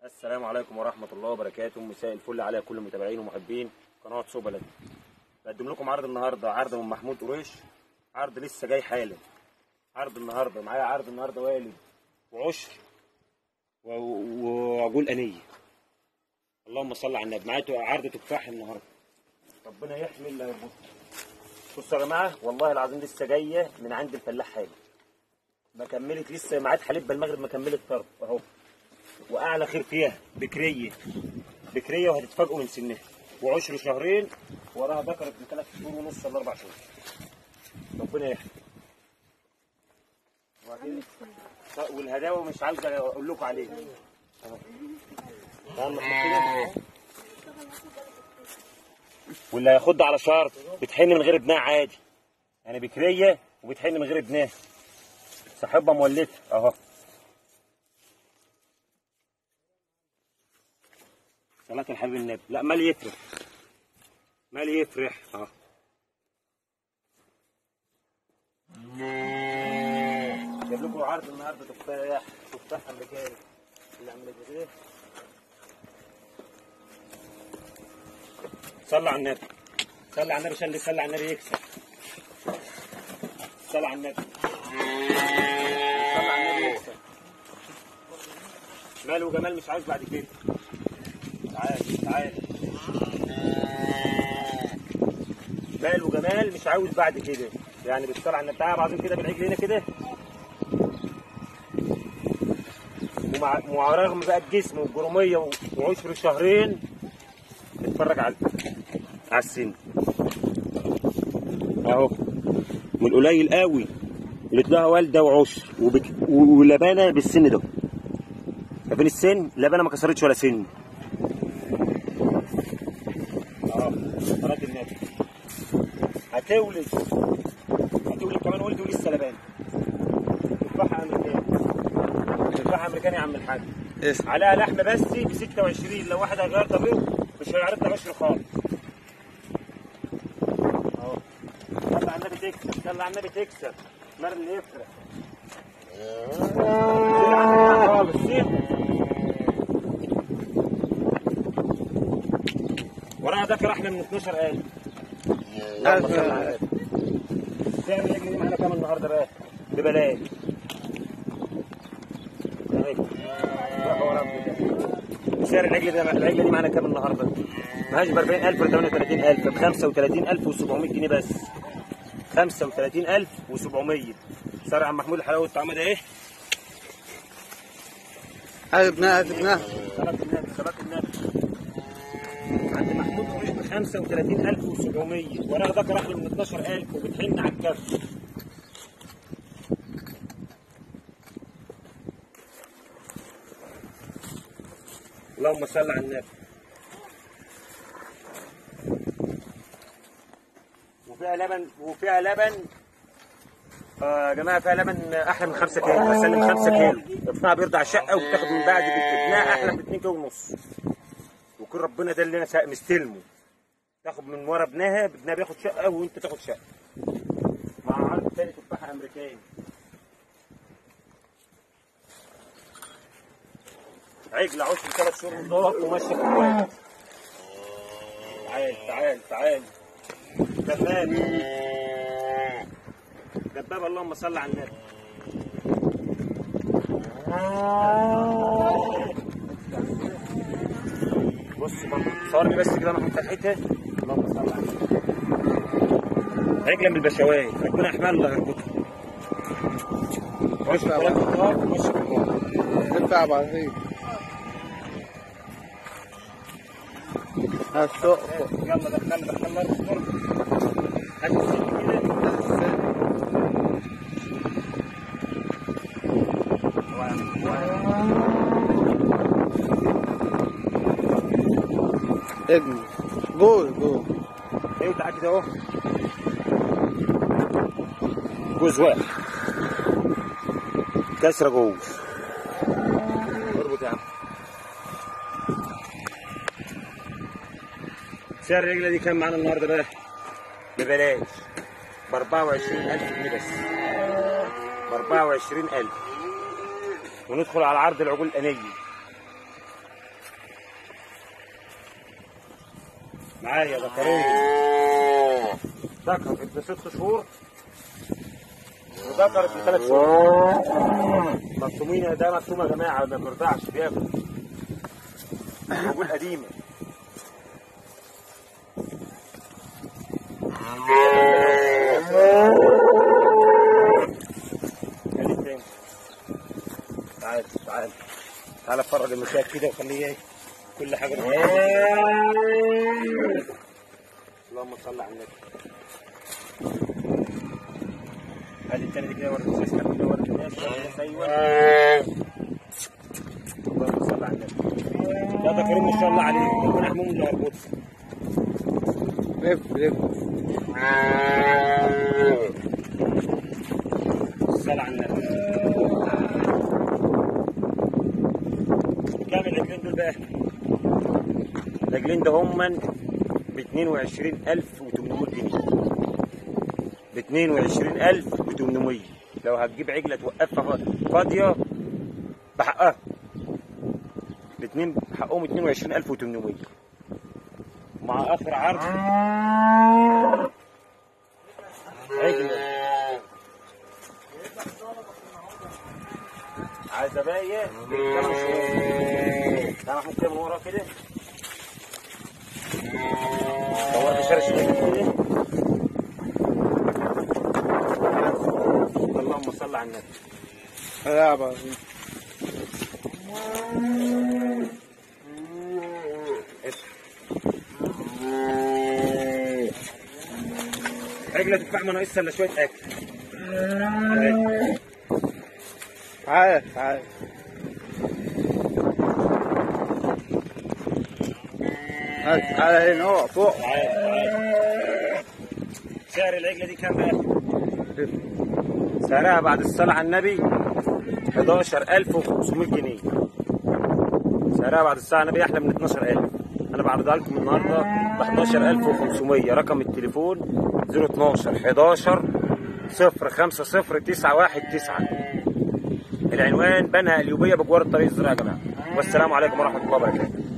السلام عليكم ورحمة الله وبركاته مساء الفل على كل متابعين ومحبين قناة سو بلد بقدم لكم عرض النهاردة عرض من محمود قريش عرض لسه جاي حالا عرض النهاردة معايا عرض النهاردة والد وعشر و- و- وعجول أنية اللهم صل على النبي معايا عرض تفاح النهاردة ربنا يحمي اللي هيربطه بصوا يا جماعة والله العظيم لسه جاية من عند الفلاح حالا ما كملت لسه ميعاد حليب المغرب ما كملت طرف اهو واعلى خير فيها بكريه بكريه وهتتفاجئوا من سنها وعشر شهرين وراها ذكرت من ثلاث شهور ونص لاربع شهور ربنا يحمي وبعدين- والهداوه مش عاوز اقول لكم عليه أهو. تعال نحط كده. واللي هياخدها على شرط بتحن من غير ابنها عادي يعني بكريه وبتحن من غير ابنها صاحبها مولفه اهو صلاة الحبيب النبي لا مال يفرح مال يفرح اه جاب لكم عرض النهارده تفاح تفاح امريكاني اللي عملت كده صلى على النبي صلى على النبي عشان اللي يصلي على النبي يكسب صلى على النبي صلى على النبي يكسب مال وجمال مش عايز بعد كده تعال تعال مال وجمال مش عاوز بعد كده يعني بالصلاة على النبي تعالى بعضين كده بالعجل هنا كده ومع مع رغم بقى الجسم والجرمية و- وعشر شهرين اتفرج على على السن اهو من القليل قوي اللي تلاقيها والده وعشر وبك... ولبانه بالسن ده شايفين السن لبانه ما كسرتش ولا سن اه صلاة النبي هتولد هتولد كمان ولد ولسه لبان تفاح امريكاني تفاح امريكاني يا عم الحاج اسم عليها لحم بس ب 26 لو واحد هيغير طبيعه مش هيعرض لها قشر خالص اهو يلا على النبي تكسب يلا على النبي تكسب مر اللي يفرح خالص سيب وراها ذكر احلى من 12000 اللهم صل على النبي. سعر العجل دي معانا كام النهارده بقى؟ ببلاش اهي. روح ورا كده. سعر العجل ده العجله دي معانا كام النهارده؟ ماهاش ب 40000 ولا 38000 ب 35700 جنيه بس 35700 سعر عم محمود الحلاوه والطعام ده ايه؟ هات ابنها هات ابنها صلاة النبي صلاة النبي عند محمود قريش ب 35700 وراه ذكر احلى من 12000 وبتحن على الكف اللهم صل على النبي وفيها لبن وفيها لبن آه يا جماعه فيها لبن احلى من 5 كيلو بسلم 5 كيلو ابنها بيرضع الشقه وبتاخد من بعد ابنها احلى من 2 كيلو ونص وكل ربنا ده اللي انا سا- مستلمه تاخد من ورا ابنها ابنها بياخد شقه وانت تاخد شقه مع عرض تاني تفاحه امريكاني عجل عشر ثلاث شهور بالظبط وماشي في الوقت تعال تعال تعال دباب دباب اللهم صل على النبي بص برضه صورني بس كده انا فتحتها اللهم صل على النبي عجله من البشوات ربنا يحميها الله يربطها وش ثلاث خطوات ومشي في الوقت تنفع بعدين هات سوق يلا دخلنا دخلنا الاسطول هات السن كده ابني جول جول ايوه تعالى كده اهو جوز واحد كسره جوز اربط يا عم سعر الرجله دي كام معانا النهارده بقى؟ ببلاش ب 24000 جنيه بس ب 24000 وندخل على عرض العجول الأنية معايا ذكرين ذكر ابن ست شهور وذكر ابن ثلاث شهور مكتومين ده مكتوم يا جماعه ما بيرضعش بياكل عجول قديمه خليك تاني تعال تعال تعال اتفرج المشاهد كده وخليه ايه كل حاجه اللهم صل على النبي هذه التاني دي كده ورا الناس كده ورا الناس ورا الناس ايوه اللهم صل على النبي لا ده كريم ما شاء الله عليه ربنا يحميه من الهربوط لف لف صل على النبي كام العجلين دول بقى؟ العجلين ده هما ب 22800 جنيه ب 22800 لو هتجيب عجله توقفها فاضيه بحقها الاثنين بحقهم 22800 مع اخر عرض عجله عايزه بقى ايه؟ خمس شهور تعال محمود كده من ورا كده دورت شارع شمال كده اللهم صل على النبي لا بعدين عجله تدفع ما ناقصها الا شويه اكل عارف عارف هات على هنا هو فوق تعال تعال سعر العجله دي كام بقى؟ سعرها بعد الصلاة على النبي 11500 جنيه سعرها بعد الصلاة على النبي أحلى من 12000 أنا بعرضها لكم النهاردة ب 11500 رقم التليفون 012 11 050 919 العنوان بنها اليوبية بجوار الطريق الزراعي يا جماعة والسلام عليكم ورحمة الله وبركاته